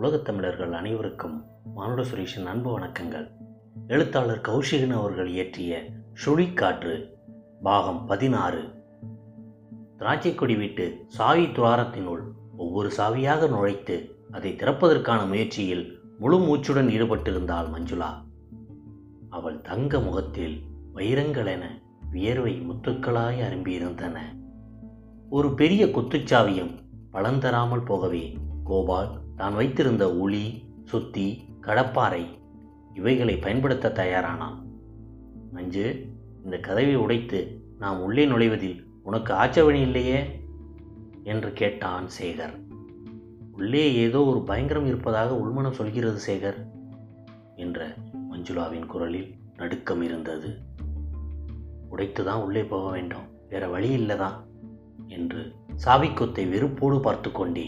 உலகத் தமிழர்கள் அனைவருக்கும் மானுட சுரேஷின் அன்பு வணக்கங்கள் எழுத்தாளர் கௌஷிகன் அவர்கள் இயற்றிய சுழிக்காற்று பாகம் பதினாறு திராட்சை கொடி விட்டு சாவி துவாரத்தினுள் ஒவ்வொரு சாவியாக நுழைத்து அதை திறப்பதற்கான முயற்சியில் முழு மூச்சுடன் ஈடுபட்டிருந்தாள் மஞ்சுளா அவள் தங்க முகத்தில் வைரங்களென வியர்வை முத்துக்களாய் அரும்பியிருந்தன ஒரு பெரிய குத்துச்சாவியும் பலந்தராமல் போகவே கோபால் தான் வைத்திருந்த உளி சுத்தி கடப்பாரை இவைகளை பயன்படுத்த தயாரானான் மஞ்சு இந்த கதவை உடைத்து நாம் உள்ளே நுழைவதில் உனக்கு ஆச்சவணி இல்லையே என்று கேட்டான் சேகர் உள்ளே ஏதோ ஒரு பயங்கரம் இருப்பதாக உள்மனம் சொல்கிறது சேகர் என்ற மஞ்சுளாவின் குரலில் நடுக்கம் இருந்தது உடைத்துதான் உள்ளே போக வேண்டும் வேற வழி இல்லைதான் என்று சாவிக்கொத்தை வெறுப்போடு பார்த்து கொண்டே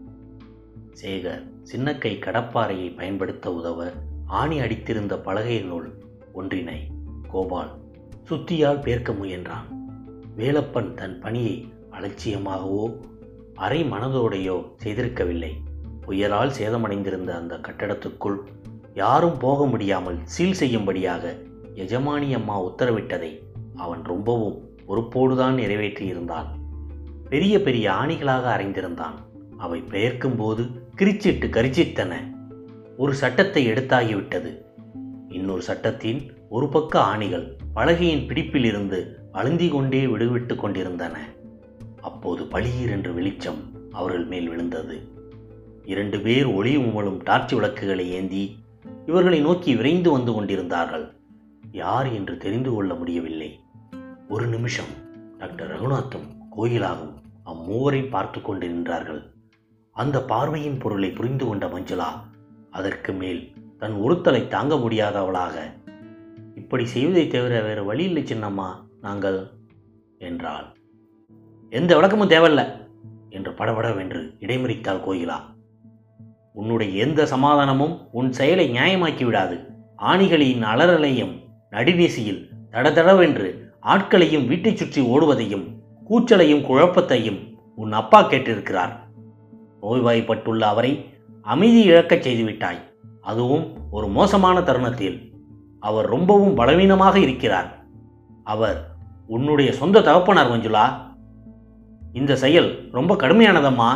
சேகர் சின்னக்கை கடப்பாறையை பயன்படுத்த உதவ ஆணி அடித்திருந்த பலகையினுள் ஒன்றினை கோபால் சுத்தியால் பேர்க்க முயன்றான் வேலப்பன் தன் பணியை அலட்சியமாகவோ அரை மனதோடையோ செய்திருக்கவில்லை புயலால் சேதமடைந்திருந்த அந்த கட்டடத்துக்குள் யாரும் போக முடியாமல் சீல் செய்யும்படியாக எஜமானி அம்மா உத்தரவிட்டதை அவன் ரொம்பவும் பொறுப்போடுதான் நிறைவேற்றியிருந்தான் பெரிய பெரிய ஆணிகளாக அறைந்திருந்தான் அவை பெயர்க்கும் போது கிரிச்சிட்டு கரிச்சித்தன ஒரு சட்டத்தை எடுத்தாகிவிட்டது இன்னொரு சட்டத்தின் ஒரு பக்க ஆணிகள் பலகையின் பிடிப்பில் இருந்து அழுந்தி கொண்டே விடுவிட்டு கொண்டிருந்தன அப்போது பளீர் என்று வெளிச்சம் அவர்கள் மேல் விழுந்தது இரண்டு பேர் ஒளி உமலும் டார்ச் விளக்குகளை ஏந்தி இவர்களை நோக்கி விரைந்து வந்து கொண்டிருந்தார்கள் யார் என்று தெரிந்து கொள்ள முடியவில்லை ஒரு நிமிஷம் டாக்டர் ரகுநாத்தும் கோயிலாகும் அம்மூவரை பார்த்து கொண்டு நின்றார்கள் அந்த பார்வையின் பொருளை புரிந்து கொண்ட மஞ்சுளா அதற்கு மேல் தன் உறுத்தலை தாங்க முடியாதவளாக இப்படி செய்வதை தவிர வேறு வழி இல்லை சின்னம்மா நாங்கள் என்றாள் எந்த விளக்கமும் தேவையில்ல என்று படபடவென்று இடைமறித்தாள் கோயிலா உன்னுடைய எந்த சமாதானமும் உன் செயலை நியாயமாக்கி விடாது ஆணிகளின் அலறலையும் நடுவீசியில் தடதடவென்று ஆட்களையும் வீட்டைச் சுற்றி ஓடுவதையும் கூச்சலையும் குழப்பத்தையும் உன் அப்பா கேட்டிருக்கிறார் நோய்வாய்ப்பட்டுள்ள அவரை அமைதி இழக்கச் செய்துவிட்டாய் அதுவும் ஒரு மோசமான தருணத்தில் அவர் ரொம்பவும் பலவீனமாக இருக்கிறார் அவர் உன்னுடைய சொந்த தகப்பனார் மஞ்சுளா இந்த செயல் ரொம்ப கடுமையானதம்மா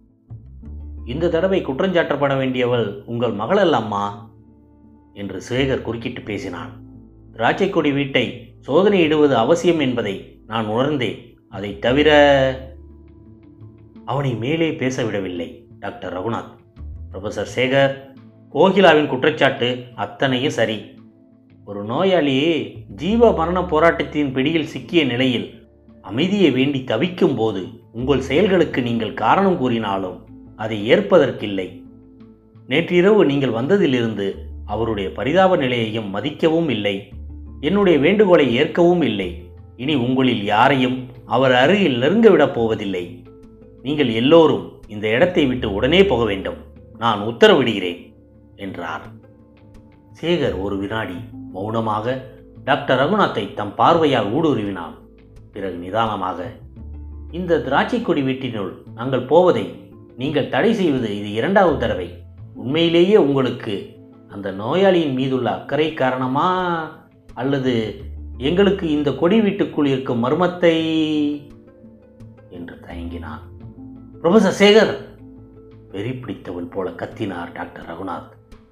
இந்த தடவை குற்றஞ்சாட்டப்பட வேண்டியவள் உங்கள் மகள் அல்லம்மா என்று சேகர் குறுக்கிட்டு பேசினான் திராட்சைக்கொடி வீட்டை சோதனையிடுவது அவசியம் என்பதை நான் உணர்ந்தேன் அதை தவிர அவனை மேலே பேச விடவில்லை டாக்டர் ரகுநாத் ப்ரொஃபசர் சேகர் கோகிலாவின் குற்றச்சாட்டு அத்தனையும் சரி ஒரு நோயாளி ஜீவ மரண போராட்டத்தின் பிடியில் சிக்கிய நிலையில் அமைதியை வேண்டி தவிக்கும் போது உங்கள் செயல்களுக்கு நீங்கள் காரணம் கூறினாலும் அதை ஏற்பதற்கில்லை நேற்றிரவு நீங்கள் வந்ததிலிருந்து அவருடைய பரிதாப நிலையையும் மதிக்கவும் இல்லை என்னுடைய வேண்டுகோளை ஏற்கவும் இல்லை இனி உங்களில் யாரையும் அவர் அருகில் நெருங்க விடப் போவதில்லை நீங்கள் எல்லோரும் இந்த இடத்தை விட்டு உடனே போக வேண்டும் நான் உத்தரவிடுகிறேன் என்றார் சேகர் ஒரு வினாடி மௌனமாக டாக்டர் ரகுநாத்தை தம் பார்வையால் ஊடுருவினான் பிறகு நிதானமாக இந்த திராட்சை கொடி வீட்டினுள் நாங்கள் போவதை நீங்கள் தடை செய்வது இது இரண்டாவது தடவை உண்மையிலேயே உங்களுக்கு அந்த நோயாளியின் மீதுள்ள அக்கறை காரணமா அல்லது எங்களுக்கு இந்த கொடி வீட்டுக்குள் இருக்கும் மர்மத்தை என்று தயங்கினான் ப்ரொஃபசர் சேகர் வெறி பிடித்தவன் போல கத்தினார் டாக்டர் ரகுநாத்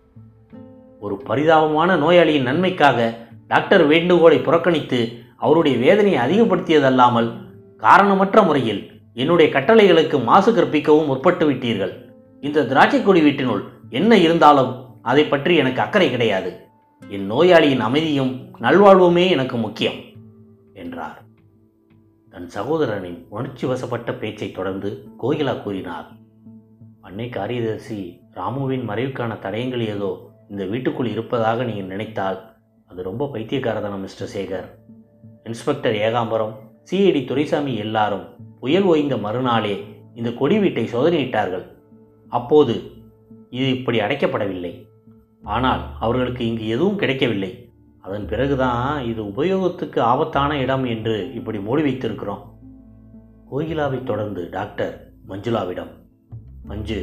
ஒரு பரிதாபமான நோயாளியின் நன்மைக்காக டாக்டர் வேண்டுகோளை புறக்கணித்து அவருடைய வேதனையை அதிகப்படுத்தியதல்லாமல் காரணமற்ற முறையில் என்னுடைய கட்டளைகளுக்கு மாசு கற்பிக்கவும் முற்பட்டு விட்டீர்கள் இந்த திராட்சை கொடி வீட்டினுள் என்ன இருந்தாலும் அதை பற்றி எனக்கு அக்கறை கிடையாது என் நோயாளியின் அமைதியும் நல்வாழ்வுமே எனக்கு முக்கியம் என்றார் தன் சகோதரனின் உணர்ச்சி வசப்பட்ட பேச்சை தொடர்ந்து கோகிலா கூறினார் அன்னை காரியதர்சி ராமுவின் மறைவுக்கான தடயங்கள் ஏதோ இந்த வீட்டுக்குள் இருப்பதாக நீங்கள் நினைத்தால் அது ரொம்ப பைத்தியக்காரதான mister Sekar inspector Ekambaram CID Duraisamy எல்லாரும் புயல் ஓய்ந்த மறுநாளே இந்த கொடி வீட்டை சோதனையிட்டார்கள் அப்போது இது இப்படி அடைக்கப்படவில்லை ஆனால் அவர்களுக்கு இங்கு எதுவும் கிடைக்கவில்லை அதன் பிறகுதான் இது உபயோகத்துக்கு ஆபத்தான இடம் என்று இப்படி மூடி வைத்திருக்கிறோம் கோகிலாவை தொடர்ந்து டாக்டர் மஞ்சுளாவிடம் மஞ்சு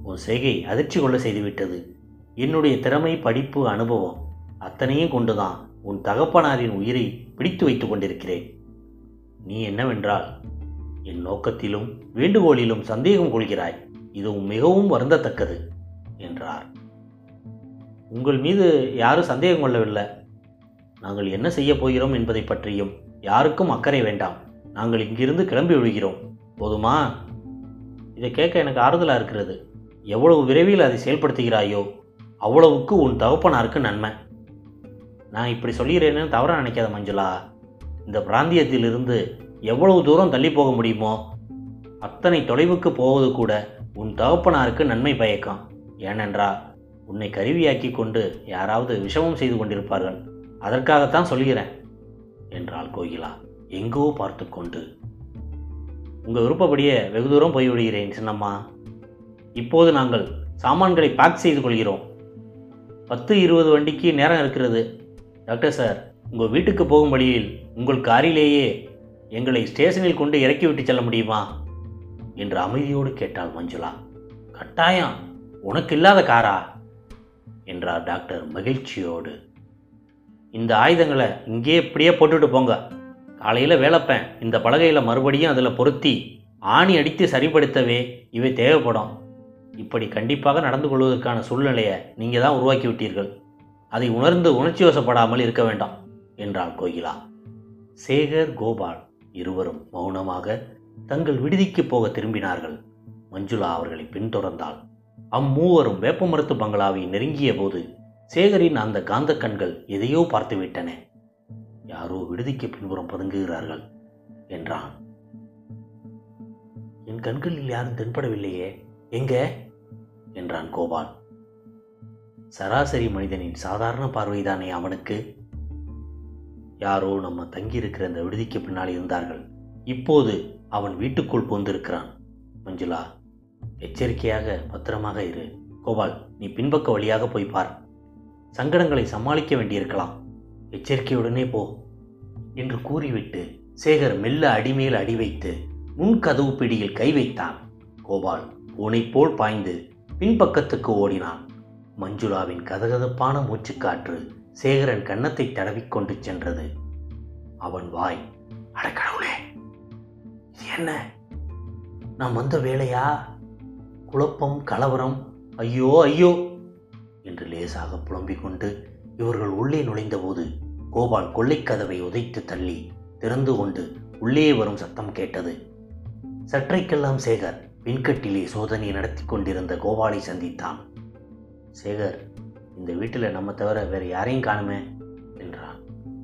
உன் செய்கை அதிர்ச்சி கொள்ள செய்துவிட்டது என்னுடைய திறமை படிப்பு அனுபவம் அத்தனையும் கொண்டுதான் உன் தகப்பனாரின் உயிரை பிடித்து வைத்துக் கொண்டிருக்கிறேன் நீ என்னவென்றால் என் நோக்கத்திலும் வேண்டுகோளிலும் சந்தேகம் கொள்கிறாய் இது மிகவும் வருந்தத்தக்கது என்றார் உங்கள் மீது யாரும் சந்தேகம் கொள்ளவில்லை நாங்கள் என்ன செய்யப் போகிறோம் என்பதை பற்றியும் யாருக்கும் அக்கறை வேண்டாம் நாங்கள் இங்கிருந்து கிளம்பி விடுகிறோம் போதுமா இதை கேட்க எனக்கு ஆறுதலாக இருக்கிறது எவ்வளவு விரைவில் அதை செயல்படுத்துகிறாயோ அவ்வளவுக்கு உன் தகப்பனாருக்கு நன்மை நான் இப்படி சொல்கிறேன்னு தவறாக நினைக்காத மஞ்சுளா இந்த பிராந்தியத்திலிருந்து எவ்வளவு தூரம் தள்ளி போக முடியுமோ அத்தனை தொலைவுக்கு போவது கூட உன் தகப்பனாருக்கு நன்மை பயக்கும் ஏனென்றால் உன்னை கருவியாக்கி கொண்டு யாராவது விஷமம் செய்து கொண்டிருப்பார்கள் அதற்காகத்தான் சொல்கிறேன் என்றாள் கோகிலா எங்கோ பார்த்து கொண்டு உங்கள் விருப்பப்படியே வெகு தூரம் போய்விடுகிறேன் சின்னம்மா இப்போது நாங்கள் சாமான்களை பேக் செய்து கொள்கிறோம் பத்து இருபது வண்டிக்கு நேரம் இருக்கிறது டாக்டர் சார் உங்கள் வீட்டுக்கு போகும் வழியில் உங்கள் காரிலேயே எங்களை ஸ்டேஷனில் கொண்டு இறக்கிவிட்டு செல்ல முடியுமா என்று அமைதியோடு கேட்டாள் மஞ்சுளா கட்டாயம் உனக்கு இல்லாத காரா என்றார் டாக்டர் மகிழ்ச்சியோடு இந்த ஆயுதங்களை இங்கே இப்படியே போட்டுட்டு போங்க காலையில் வேலைப்பேன் இந்த பலகையில் மறுபடியும் அதில் பொருத்தி ஆணி அடித்து சரிப்படுத்தவே இவை தேவைப்படும் இப்படி கண்டிப்பாக நடந்து கொள்வதற்கான சூழ்நிலையை நீங்கள் தான் உருவாக்கி விட்டீர்கள் அதை உணர்ந்து உணர்ச்சி வசப்படாமல் இருக்க வேண்டாம் என்றாள் கோகிலா சேகர் கோபால் இருவரும் மௌனமாக தங்கள் விடுதிக்கு போக திரும்பினார்கள் மஞ்சுளா அவர்களை பின்தொடர்ந்தாள் அம்மூவரும் வேப்பமரத்து பங்களாவை நெருங்கிய போது சேகரின் அந்த காந்த கண்கள் எதையோ பார்த்துவிட்டன யாரோ விடுதிக்கு பின்புறம் பதுங்குகிறார்கள் என்றான் என் கண்களில் யாரும் தென்படவில்லையே எங்க என்றான் கோபால் சராசரி மனிதனின் சாதாரண பார்வைதானே அவனுக்கு யாரோ நம்ம தங்கியிருக்கிற அந்த விடுதிக்கு பின்னால் இருந்தார்கள் இப்போது அவன் வீட்டுக்குள் போந்திருக்கிறான் மஞ்சுளா எச்சரிக்கையாக பத்திரமாக இரு கோபால் நீ பின்பக்க வழியாக போய் பார் சங்கடங்களை சமாளிக்க வேண்டியிருக்கலாம் எச்சரிக்கையுடனே போ என்று கூறிவிட்டு சேகர் மெல்ல அடிமேல் அடி வைத்து முன் கதவு பிடியில் கை வைத்தான் கோபால் பூனை போல் பாய்ந்து பின்பக்கத்துக்கு ஓடினான் மஞ்சுளாவின் கதகதப்பான மூச்சுக்காற்று சேகரன் கன்னத்தை தடவிக்கொண்டு சென்றது அவன் வாய் அடக்கடவுளே இது என்ன நாம் வந்த வேலையா குழப்பம் கலவரம் ஐயோ ஐயோ என்று லேசாக புலம்பிக் கொண்டு இவர்கள் உள்ளே நுழைந்தபோது கோபால் கொள்ளைக்கதவை உதைத்து தள்ளி திறந்து கொண்டு உள்ளே வரும் சத்தம் கேட்டது சற்றைக்கெல்லாம் சேகர் பின்கட்டிலே சோதனை நடத்தி கொண்டிருந்த கோபாலை சந்தித்தான் சேகர் இந்த வீட்டில் நம்ம தவிர வேறு யாரையும் காணுமே என்றான்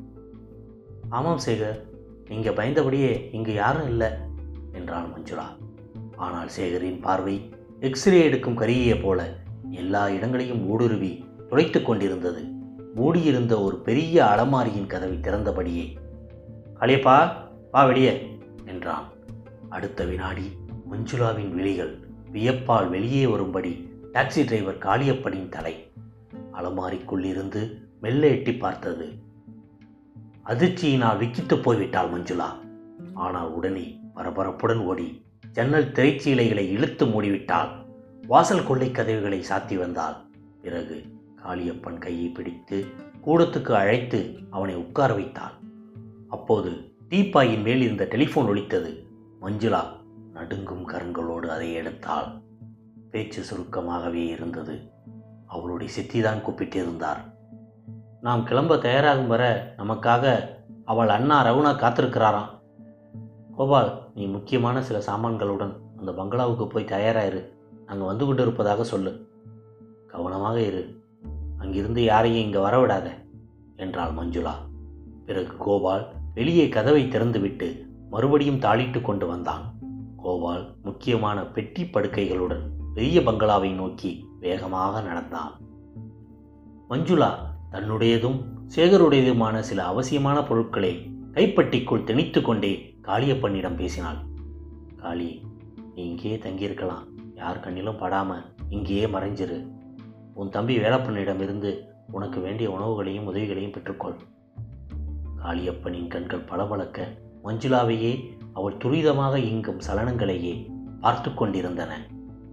ஆமாம் சேகர் நீங்கள் பயந்தபடியே இங்கு யாரும் இல்லை என்றாள் மஞ்சுளா ஆனால் சேகரின் பார்வை எக்ஸ்ரே எடுக்கும் கருவியை போல எல்லா இடங்களையும் ஊடுருவி துளைத்து கொண்டிருந்தது மூடியிருந்த ஒரு பெரிய அலமாரியின் கதவை திறந்தபடியே காளியப்பா வா வெளியே என்றான் அடுத்த வினாடி மஞ்சுளாவின் விழிகள் வியப்பால் வெளியே வரும்படி டாக்ஸி டிரைவர் காளியப்பனின் தலை அலமாரிக்குள்ளிருந்து மெல்ல எட்டி பார்த்தது அதிர்ச்சியினால் விக்கித்து போய்விட்டாள் மஞ்சுளா ஆனால் உடனே பரபரப்புடன் ஓடி ஜன்னல் திரைச்சீலைகளை இழுத்து மூடிவிட்டாள் வாசல் கொள்ளை கதவுகளை சாத்தி வந்தாள் பிறகு காளியப்பன் கையை பிடித்து கூடத்துக்கு அழைத்து அவனை உட்கார வைத்தாள் அப்போது டீப்பாயின் மேல் இருந்த டெலிஃபோன் ஒலித்தது மஞ்சுளா நடுங்கும் கரங்களோடு அதை எடுத்தாள் பேச்சு சுருக்கமாகவே இருந்தது அவளுடைய சித்திதான் கூப்பிட்டிருந்தார் நாம் கிளம்ப தயாராகும் வர நமக்காக அவள் அண்ணா ரகுணா காத்திருக்கிறாராம் கோபால் நீ முக்கியமான சில சாமான்களுடன் அந்த பங்களாவுக்கு போய் தயாராயிரு நாங்கள் வந்து கொண்டு இருப்பதாக சொல்லு கவனமாக இரு அங்கிருந்து யாரையும் இங்கே வரவிடாத என்றாள் மஞ்சுளா பிறகு கோபால் வெளியே கதவை திறந்துவிட்டு மறுபடியும் தாளிட்டு கொண்டு வந்தான் கோபால் முக்கியமான பெட்டி படுக்கைகளுடன் பெரிய பங்களாவை நோக்கி வேகமாக நடந்தான் மஞ்சுளா தன்னுடையதும் சேகருடையதுமான சில அவசியமான பொருட்களை கைப்பட்டிக்குள் திணித்து கொண்டே காளியப்பனிடம் பேசினாள் காளி நீ இங்கேயே தங்கியிருக்கலாம் யார் கண்ணிலும் படாம இங்கேயே மறைஞ்சிரு உன் தம்பி வேலப்பனிடமிருந்து உனக்கு வேண்டிய உணவுகளையும் உதவிகளையும் பெற்றுக்கொள் காளியப்பனின் கண்கள் பளபளக்க மஞ்சுளாவையே அவள் துரிதமாக இயங்கும் சலனங்களையே பார்த்து கொண்டிருந்தன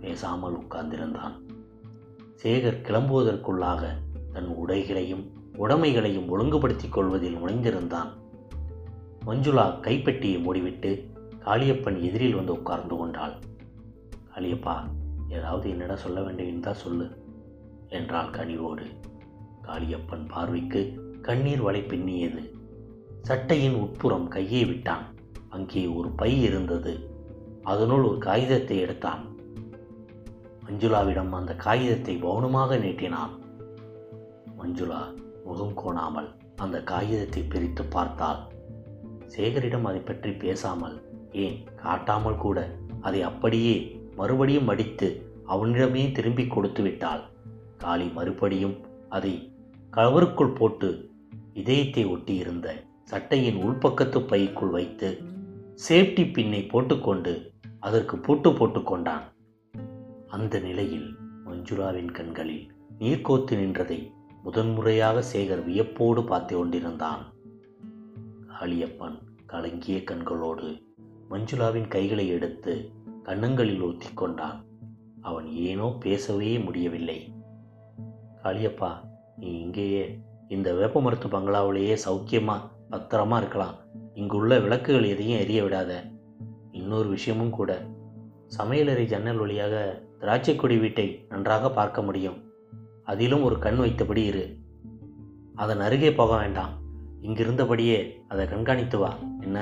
பேசாமல் உட்கார்ந்திருந்தான் சேகர் கிளம்புவதற்குள்ளாக தன் உடைகளையும் உடைமைகளையும் ஒழுங்குபடுத்திக் கொள்வதில் முனைந்திருந்தான் மஞ்சுளா கைப்பெட்டியை மூடிவிட்டு காளியப்பன் எதிரில் வந்து உட்கார்ந்து கொண்டாள் காளியப்பா ஏதாவது என்னிடம் சொல்ல வேண்டியிருந்தா சொல்லு என்றாள் கனிவோடு காளியப்பன் பார்வைக்கு கண்ணீர் வலை பின்னியது சட்டையின் உட்புறம் கையை விட்டான் அங்கே ஒரு பை இருந்தது அதனுள் ஒரு காகிதத்தை எடுத்தான் மஞ்சுளாவிடம் அந்த காகிதத்தை மௌனமாக நீட்டினான் மஞ்சுளா முகம் கோணாமல் அந்த காகிதத்தை பிரித்து பார்த்தாள் சேகரிடம் அதை பற்றி பேசாமல் ஏன் காட்டாமல் கூட அதை அப்படியே மறுபடியும் மடித்து அவனிடமே திரும்பி கொடுத்து விட்டாள் காளி மறுபடியும் அதை கவருக்குள் போட்டு இதயத்தை ஒட்டியிருந்த சட்டையின் உள்பக்கத்து பைக்குள் வைத்து சேஃப்டி பின்னை போட்டுக்கொண்டு அதற்கு பூட்டு போட்டுக்கொண்டான் அந்த நிலையில் மஞ்சுளாவின் கண்களில் நீர்க்கோத்து நின்றதை முதன்முறையாக சேகர் வியப்போடு பார்த்து கொண்டிருந்தான் காளியப்பன் கலங்கிய கண்களோடு மஞ்சுளாவின் கைகளை எடுத்து கன்னங்களில் ஒத்திக்கொண்டான் அவன் ஏனோ பேசவே முடியவில்லை காளியப்பா நீ இங்கேயே இந்த வேப்ப மருத்து பங்களாவிலேயே சௌக்கியமா பத்திரமா இருக்கலாம் இங்குள்ள விளக்குகள் எதையும் எரிய விடாத இன்னொரு விஷயமும் கூட சமையலறை ஜன்னல் வழியாக திராட்சைக்கொடி வீட்டை நன்றாக பார்க்க முடியும் அதிலும் ஒரு கண் வைத்தபடி இரு அதன் அருகே போக வேண்டாம் இங்கிருந்தபடியே அதை கண்காணித்து வா என்ன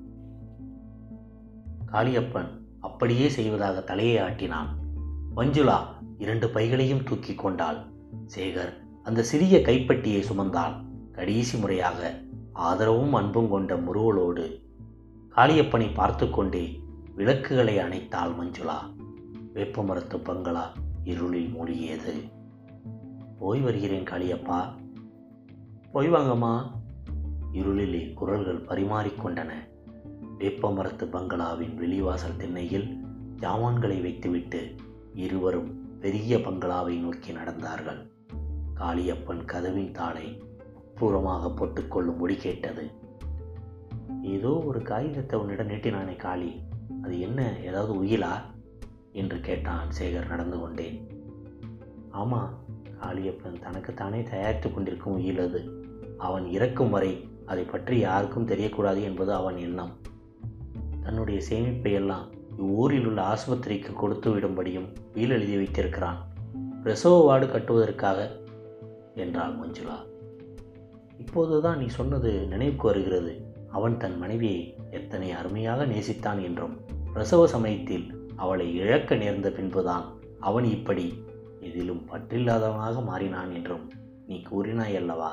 காளியப்பன் அப்படியே செய்வதாக தலையை ஆட்டினான் மஞ்சுளா இரண்டு பைகளையும் தூக்கி கொண்டாள் சேகர் அந்த சிறிய கைப்பட்டியை சுமந்தாள் கடைசி முறையாக ஆதரவும் அன்பும் கொண்ட முருவலோடு காளியப்பனை பார்த்து கொண்டே விளக்குகளை அணைத்தாள் மஞ்சுளா வேப்பமரத்து பங்களா இருளில் மூழ்கியது போய் வருகிறேன் காளியப்பா போய் வாங்கம்மா இருளிலே குரல்கள் பரிமாறிக்கொண்டன வேப்பமரத்து பங்களாவின் வெளிவாசல் திண்ணையில் ஜாமான்களை வைத்துவிட்டு இருவரும் பெரிய பங்களாவை நோக்கி நடந்தார்கள் காளியப்பன் கதவின் தாளை பூரமாக போட்டுக்கொள்ளும் ஒடி கேட்டது ஏதோ ஒரு காகிதத்தை உன்னிடம் நீட்டினானே காளி அது என்ன ஏதாவது உயிலா என்று கேட்டான் சேகர் நடந்து கொண்டேன் ஆமாம் காளியப்பன் தனக்குத்தானே தயாரித்து கொண்டிருக்கும் உயில் அது அவன் இறக்கும் வரை அதை பற்றி யாருக்கும் தெரியக்கூடாது என்பது அவன் எண்ணம் தன்னுடைய சேமிப்பை எல்லாம் இவ்வூரில் உள்ள ஆஸ்பத்திரிக்கு கொடுத்து விடும்படியும் வீல் எழுதி வைத்திருக்கிறான் பிரசவ வார்டு கட்டுவதற்காக என்றாள் மஞ்சுளா இப்போதுதான் நீ சொன்னது நினைவுக்கு வருகிறது அவன் தன் மனைவியை எத்தனை அருமையாக நேசித்தான் என்றும் பிரசவ சமயத்தில் அவளை இழக்க நேர்ந்த பின்புதான் அவன் இப்படி இதிலும் பற்றில்லாதவனாக மாறினான் என்றும் நீ கூறினாய் அல்லவா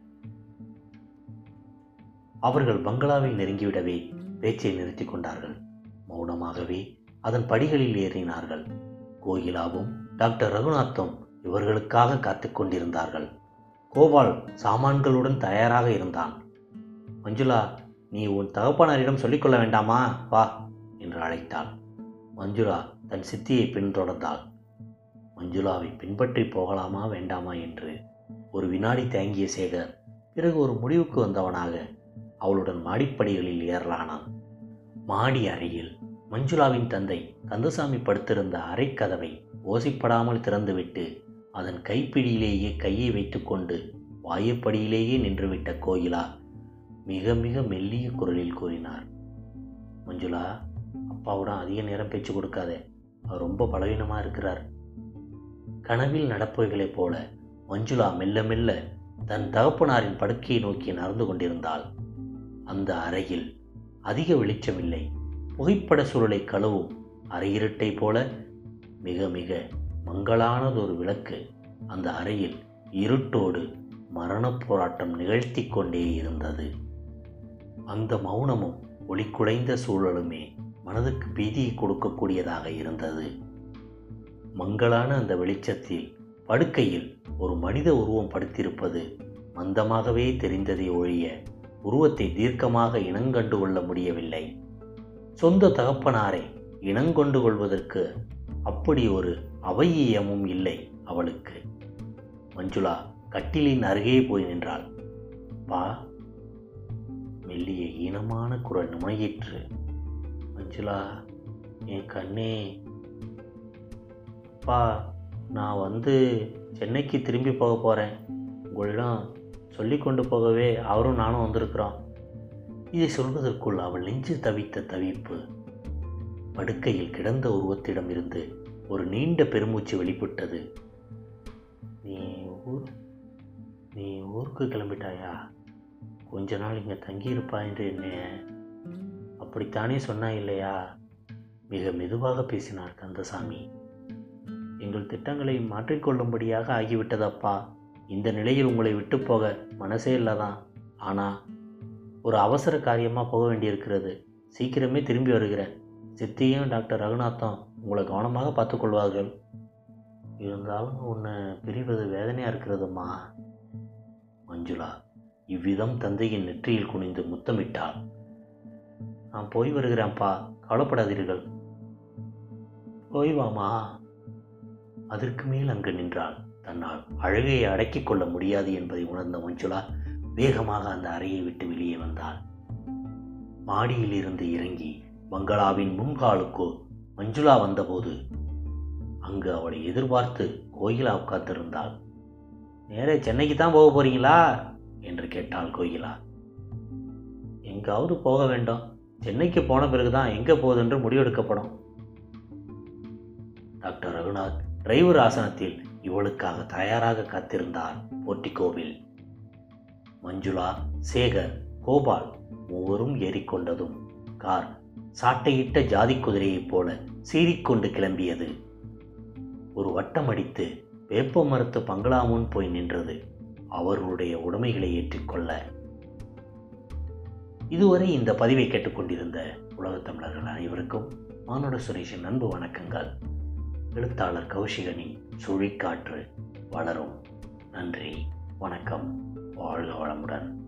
அவர்கள் பங்களாவை நெருங்கிவிடவே பேச்சை நிறுத்தி கொண்டார்கள் மௌனமாகவே அதன் படிகளில் ஏறினார்கள் கோகிலாவும் டாக்டர் ரகுநாத்தும் இவர்களுக்காக காத்து கொண்டிருந்தார்கள் கோபால் சாமான்களுடன் தயாராக இருந்தான் மஞ்சுளா நீ உன் தகப்பனாரிடம் சொல்லிக்கொள்ள வேண்டாமா வா என்று அழைத்தாள் மஞ்சுளா தன் சித்தியை பின்தொடர்ந்தாள் மஞ்சுளாவை பின்பற்றி போகலாமா வேண்டாமா என்று ஒரு வினாடி தேங்கிய சேகர் பிறகு ஒரு முடிவுக்கு வந்தவனாக அவளுடன் மாடிப்படிகளில் ஏறலானான் மாடி அறையில் மஞ்சுளாவின் தந்தை கந்தசாமி படுத்திருந்த அறைக்கதவை ஓசிப்படாமல் திறந்துவிட்டு அதன் கைப்பிடியிலேயே கையை வைத்துக்கொண்டு வாயுப்படியிலேயே நின்றுவிட்ட கோயிலா மிக மிக மெல்லிய குரலில் கூறினார் மஞ்சுளா அப்பாவுடன் அதிக நேரம் பேச்சு கொடுக்காதே அவர் ரொம்ப பலவீனமாக இருக்கிறார் கனவில் நடப்பவைகளைப் போல மஞ்சுளா மெல்ல மெல்ல தன் தகப்பனாரின் படுக்கையை நோக்கி நடந்து கொண்டிருந்தாள் அந்த அறையில் அதிக வெளிச்சமில்லை புகைப்பட சுருளை கழுவும் அறையிருட்டை போல மிக மிக மங்களானதொரு விளக்கு அந்த அறையில் இருட்டோடு மரணப் போராட்டம் நிகழ்த்தி கொண்டே இருந்தது அந்த மௌனமும் ஒளிக்குடைந்த சூழலுமே மனதுக்கு பீதியை கொடுக்கக்கூடியதாக இருந்தது மங்களான அந்த வெளிச்சத்தில் படுக்கையில் ஒரு மனித உருவம் படுத்திருப்பது மந்தமாகவே தெரிந்ததை ஒழிய உருவத்தை தீர்க்கமாக இனங்கண்டு கொள்ள முடியவில்லை சொந்த தகப்பனாரை இனங்கொண்டு கொள்வதற்கு அப்படி ஒரு அவையமும் இல்லை அவளுக்கு மஞ்சுளா கட்டிலின் அருகே போய் நின்றாள் பா மெல்லிய ஈனமான குரல் நுழையிற்று மஞ்சுளா என் கண்ணே அப்பா நான் வந்து சென்னைக்கு திரும்பி போக போகிறேன் உங்களிடம் சொல்லி கொண்டு போகவே அவரும் நானும் வந்திருக்கிறோம் இதை சொல்வதற்குள் அவள் நெஞ்சு தவித்த தவிப்பு படுக்கையில் கிடந்த உருவத்திடம் இருந்து ஒரு நீண்ட பெருமூச்சு வெளிப்பட்டது நீ ஊர் நீ ஊருக்கு கிளம்பிட்டாயா கொஞ்ச நாள் இங்கே தங்கியிருப்பா என்று என்ன அப்படித்தானே சொன்னா இல்லையா மிக மெதுவாக பேசினார் கந்தசாமி எங்கள் திட்டங்களை மாற்றிக்கொள்ளும்படியாக ஆகிவிட்டதப்பா இந்த நிலையில் உங்களை விட்டு போக மனசே இல்லைதான் ஆனால் ஒரு அவசர காரியமாக போக வேண்டியிருக்கிறது சீக்கிரமே திரும்பி வருகிறேன் சித்தியும் டாக்டர் ரகுநாத்தும் உங்களை கவனமாக பார்த்துக்கொள்வார்கள் இருந்தாலும் உன்னை பிரிவது வேதனையாக இருக்கிறதும்மா மஞ்சுளா இவ்விதம் தந்தையின் நெற்றியில் குனிந்து முத்தமிட்டாள் நான் போய் வருகிறேன்ப்பா கவலைப்படாதீர்கள் போய் வாமா அதற்கு மேல் அங்கு நின்றாள் தன்னால் அழகையை அடக்கிக் கொள்ள முடியாது என்பதை உணர்ந்த மஞ்சுளா வேகமாக அந்த அறையை விட்டு வெளியே வந்தாள் மாடியில் இருந்து இறங்கி பங்களாவின் முன்காலுக்கு மஞ்சுளா வந்தபோது அங்கு அவளை எதிர்பார்த்து கோயிலா உட்கார்ந்திருந்தாள் நேரே சென்னைக்கு தான் போக போறீங்களா என்று கேட்டாள் கோயிலா எங்காவது போக வேண்டும் சென்னைக்கு போன பிறகுதான் எங்கே போகுதென்று முடிவெடுக்கப்படும் டாக்டர் ரகுநாத் டிரைவர் ஆசனத்தில் இவளுக்காக தயாராக காத்திருந்தார் போர்ட்டிகோவில் மஞ்சுளா சேகர் கோபால் மூவரும் ஏறிக்கொண்டதும் கார் சாட்டையிட்ட ஜாதி குதிரையைப் போல சீறிக்கொண்டு கிளம்பியது ஒரு வட்டம் அடித்து வேப்ப மரத்து பங்களா முன் போய் நின்றது அவர்களுடைய உடைமைகளை ஏற்றிக்கொள்ள இதுவரை இந்த பதிவை கேட்டுக்கொண்டிருந்த உலகத் தமிழர்கள் அனைவருக்கும் மானுட சுரேஷின் அன்பு வணக்கங்கள் எழுத்தாளர் கௌஷிகனின் சுழிக்காற்று வளரும் நன்றி வணக்கம் வாழ்க வளமுடன்